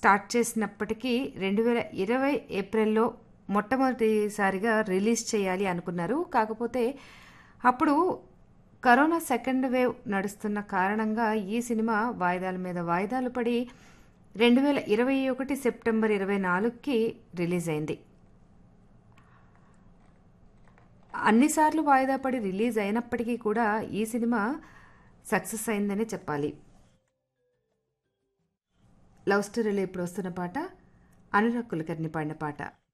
start చేసినప్పటికీ రెండు వేల ఇరవై ఏప్రిల్లో మొట్టమొదటిసారిగా రిలీజ్ చేయాలి అనుకున్నారు కాకపోతే అప్పుడు కరోనా సెకండ్ వేవ్ నడుస్తున్న కారణంగా ఈ సినిమా వాయిదాల మీద వాయిదాలు పడి రెండు వేల ఇరవై ఒకటి సెప్టెంబర్ ఇరవై నాలుగుకి రిలీజ్ అయింది అన్నిసార్లు వాయిదా పడి రిలీజ్ అయినప్పటికీ కూడా ఈ సినిమా సక్సెస్ అయిందనే చెప్పాలి లవ్ స్టోరీలో ఇప్పుడు వస్తున్న పాట అనురాగ్ కులకర్ణి పాడిన పాట